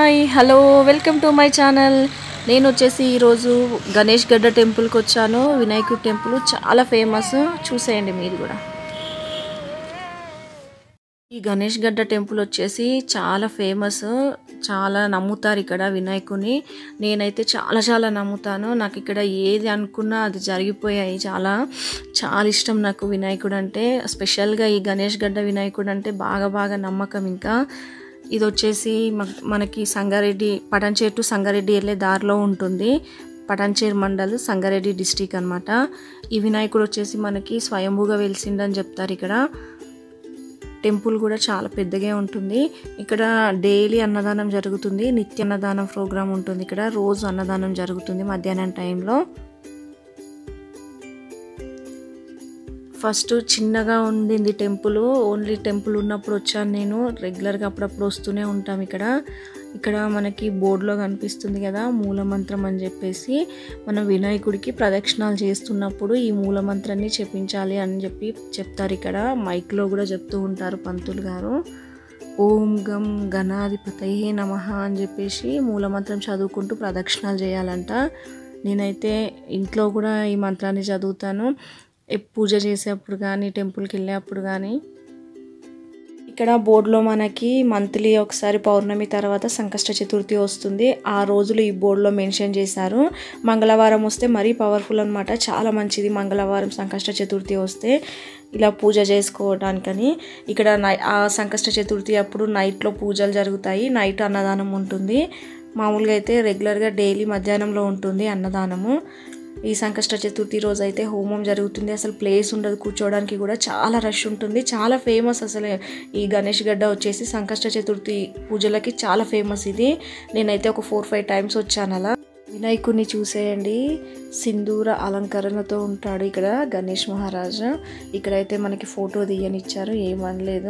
hi hello welcome to my channel నేను వచ్చేసి ఈరోజు గణేష్ గడ్డ టెంపుల్కి వచ్చాను వినాయకుడి టెంపుల్ చాలా ఫేమస్ చూసేయండి మీరు కూడా ఈ గణేష్ గడ్డ టెంపుల్ వచ్చేసి చాలా ఫేమస్ చాలా నమ్ముతారు ఇక్కడ వినాయకుని నేనైతే చాలా చాలా నమ్ముతాను నాకు ఇక్కడ ఏది అనుకున్నా అది జరిగిపోయాయి చాలా చాలా ఇష్టం నాకు వినాయకుడు అంటే స్పెషల్గా ఈ గణేష్ గడ్డ వినాయకుడు అంటే బాగా బాగా నమ్మకం ఇంకా ఇది వచ్చేసి మ- మనకి సంగారెడ్డి పటంచేరు టు సంగారెడ్డి వెళ్ళే దారిలో ఉంటుంది పటాన్చేరు మండల్ సంగారెడ్డి డిస్టిక్ అన్నమాట ఈ వినాయకుడు వచ్చేసి మనకి స్వయంభూగా వెలిసిండని చెప్తారు ఇక్కడ టెంపుల్ కూడా చాలా పెద్దగా ఉంటుంది ఇక్కడ డైలీ అన్నదానం జరుగుతుంది నిత్య అన్నదానం ప్రోగ్రామ్ ఉంటుంది ఇక్కడ రోజు అన్నదానం జరుగుతుంది మధ్యాహ్నం టైంలో ఫస్ట్ చిన్నగా ఉండింది టెంపుల్ ఓన్లీ టెంపుల్ ఉన్నప్పుడు వచ్చాను నేను రెగ్యులర్గా అప్పుడప్పుడు వస్తూనే ఉంటాం ఇక్కడ ఇక్కడ మనకి బోర్డులో కనిపిస్తుంది కదా మూలమంత్రం అని చెప్పేసి మనం వినాయకుడికి ప్రదక్షిణాలు చేస్తున్నప్పుడు ఈ మూలమంత్రాన్ని చెప్పించాలి అని చెప్పి చెప్తారు ఇక్కడ మైక్లో కూడా చెప్తూ ఉంటారు పంతులు గారు ఓం గం గణాధిపతయే నమ అని చెప్పేసి మూలమంత్రం చదువుకుంటూ ప్రదక్షిణాలు చేయాలంట నేనైతే ఇంట్లో కూడా ఈ మంత్రాన్ని చదువుతాను ఏ పూజ చేసేప్పుడు కానీ టెంపుల్కి వెళ్ళేప్పుడు కానీ ఇక్కడ బోర్డులో మనకి మంత్లీ ఒకసారి పౌర్ణమి తర్వాత సంకష్ట చతుర్థి వస్తుంది ఆ రోజులు ఈ బోర్డులో మెన్షన్ చేశారు మంగళవారం వస్తే మరీ పవర్ఫుల్ అనమాట చాలా మంచిది మంగళవారం సంకష్ట చతుర్థి వస్తే ఇలా పూజ చేసుకోవడానికని ఇక్కడ నై ఆ సంకష్ట చతుర్థి అప్పుడు నైట్లో పూజలు జరుగుతాయి నైట్ అన్నదానం ఉంటుంది మామూలుగా అయితే రెగ్యులర్గా డైలీ మధ్యాహ్నంలో ఉంటుంది అన్నదానము ఈ సంకష్ట చతుర్థి రోజు అయితే హోమం జరుగుతుంది అసలు ప్లేస్ ఉండదు కూర్చోవడానికి కూడా చాలా రష్ ఉంటుంది చాలా ఫేమస్ అసలు ఈ గణేష్ గడ్డ వచ్చేసి సంకష్ట చతుర్థి పూజలకి చాలా ఫేమస్ ఇది నేనైతే ఒక ఫోర్ ఫైవ్ టైమ్స్ వచ్చాను అలా వినాయకుడిని చూసేయండి సింధూర అలంకరణతో ఉంటాడు ఇక్కడ గణేష్ మహారాజు ఇక్కడైతే మనకి ఫోటో తీయనిచ్చారు ఏమనలేదు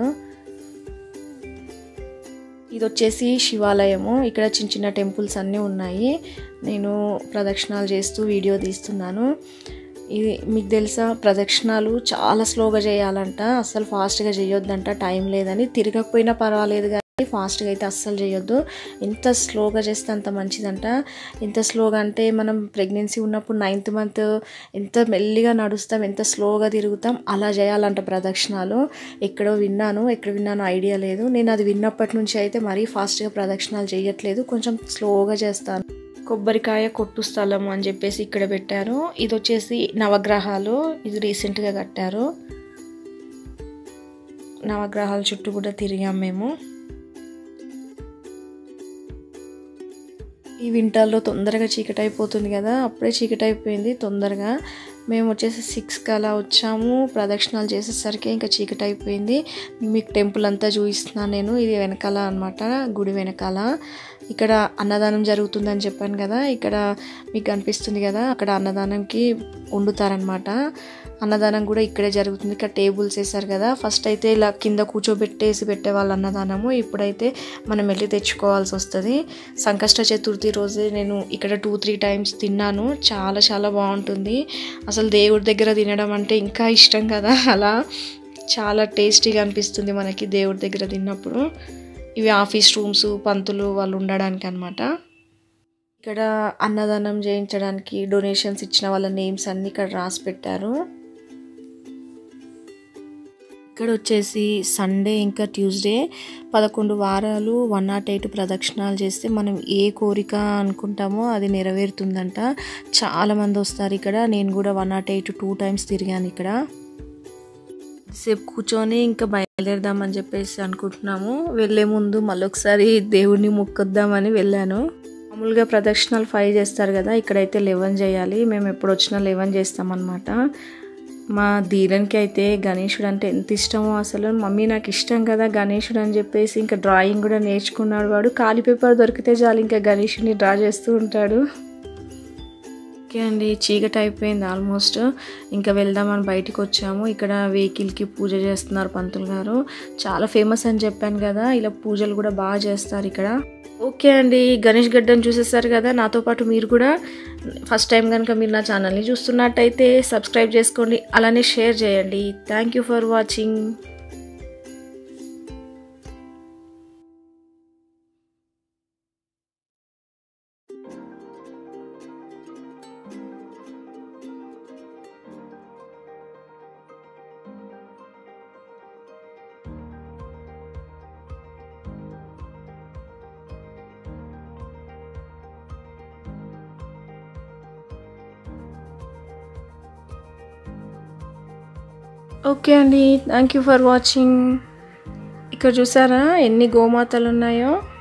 ఇది వచ్చేసి శివాలయము ఇక్కడ చిన్న చిన్న టెంపుల్స్ అన్నీ ఉన్నాయి నేను ప్రదక్షిణాలు చేస్తూ వీడియో తీస్తున్నాను ఇది మీకు తెలుసా ప్రదక్షిణాలు చాలా స్లోగా చేయాలంట అస్సలు ఫాస్ట్గా చేయొద్దంట టైం లేదని తిరగకపోయినా పర్వాలేదు కానీ ఫాస్ట్గా అయితే అస్సలు చేయొద్దు ఎంత స్లోగా చేస్తే అంత మంచిదంట ఎంత స్లోగా అంటే మనం ప్రెగ్నెన్సీ ఉన్నప్పుడు నైన్త్ మంత్ ఎంత మెల్లిగా నడుస్తాం ఎంత స్లోగా తిరుగుతాం అలా చేయాలంట ప్రదక్షిణాలు ఎక్కడో విన్నాను ఎక్కడ విన్నాను ఐడియా లేదు నేను అది విన్నప్పటి నుంచి అయితే మరీ ఫాస్ట్గా ప్రదక్షిణాలు చేయట్లేదు కొంచెం స్లోగా చేస్తాను కొబ్బరికాయ కొట్టు స్థలం అని చెప్పేసి ఇక్కడ పెట్టారు ఇది వచ్చేసి నవగ్రహాలు ఇది రీసెంట్గా కట్టారు నవగ్రహాల చుట్టూ కూడా తిరిగాం మేము ఈ వింటర్లో తొందరగా చీకటి అయిపోతుంది కదా అప్పుడే చీకటి అయిపోయింది తొందరగా మేము వచ్చేసి సిక్స్కి అలా వచ్చాము ప్రదక్షిణాలు చేసేసరికి ఇంకా చీకటి అయిపోయింది మీకు టెంపుల్ అంతా చూపిస్తున్నాను నేను ఇది వెనకాల అనమాట గుడి వెనకాల ఇక్కడ అన్నదానం జరుగుతుందని చెప్పాను కదా ఇక్కడ మీకు కనిపిస్తుంది కదా అక్కడ అన్నదానంకి వండుతారనమాట అన్నదానం కూడా ఇక్కడే జరుగుతుంది ఇక్కడ టేబుల్స్ వేసారు కదా ఫస్ట్ అయితే ఇలా కింద కూర్చోబెట్టేసి పెట్టేవాళ్ళు అన్నదానము ఇప్పుడైతే మనం వెళ్ళి తెచ్చుకోవాల్సి వస్తుంది సంకష్ట చతుర్థి రోజే నేను ఇక్కడ టూ త్రీ టైమ్స్ తిన్నాను చాలా చాలా బాగుంటుంది అసలు దేవుడి దగ్గర తినడం అంటే ఇంకా ఇష్టం కదా అలా చాలా టేస్టీగా అనిపిస్తుంది మనకి దేవుడి దగ్గర తిన్నప్పుడు ఇవి ఆఫీస్ రూమ్స్ పంతులు వాళ్ళు ఉండడానికి అనమాట ఇక్కడ అన్నదానం చేయించడానికి డొనేషన్స్ ఇచ్చిన వాళ్ళ నేమ్స్ అన్నీ ఇక్కడ రాసి పెట్టారు ఇక్కడ వచ్చేసి సండే ఇంకా ట్యూస్డే పదకొండు వారాలు వన్ నాట్ ఎయిట్ ప్రదక్షిణాలు చేస్తే మనం ఏ కోరిక అనుకుంటామో అది నెరవేరుతుందంట చాలామంది వస్తారు ఇక్కడ నేను కూడా one not eight two times తిరిగాను ఇక్కడ సేపు కూర్చొని ఇంకా బయలుదేరదామని చెప్పేసి అనుకుంటున్నాము వెళ్ళే ముందు మళ్ళొకసారి దేవుడిని మొక్కొద్దామని వెళ్ళాను మామూలుగా ప్రదక్షిణాలు ఫైవ్ చేస్తారు కదా ఇక్కడైతే లెవెన్ చేయాలి మేము ఎప్పుడు వచ్చినా లెవెన్ చేస్తామన్నమాట మా ధీరన్కి అయితే గణేశుడు అంటే ఎంత ఇష్టమో అసలు మమ్మీ నాకు ఇష్టం కదా గణేశుడు అని చెప్పేసి ఇంకా డ్రాయింగ్ కూడా నేర్చుకున్నాడు వాడు ఖాళీ పేపర్ దొరికితే చాలు ఇంకా గణేశుడిని డ్రా చేస్తూ ఉంటాడు ఓకే అండి చీకటి అయిపోయింది ఆల్మోస్ట్ ఇంకా వెళ్దామని బయటికి వచ్చాము ఇక్కడ వెహికల్కి పూజ చేస్తున్నారు పంతులు గారు చాలా ఫేమస్ అని చెప్పాను కదా ఇలా పూజలు కూడా బాగా చేస్తారు ఇక్కడ ఓకే అండి గణేష్ గడ్డని చూసేసారు కదా నాతో పాటు మీరు కూడా ఫస్ట్ టైం కనుక మీరు నా ఛానల్ని చూస్తున్నట్టయితే సబ్స్క్రైబ్ చేసుకోండి అలానే షేర్ చేయండి thank you for watching okay అండి థ్యాంక్ యూ ఫర్ వాచింగ్ ఇక్కడ చూసారా ఎన్ని గోమాతలు ఉన్నాయో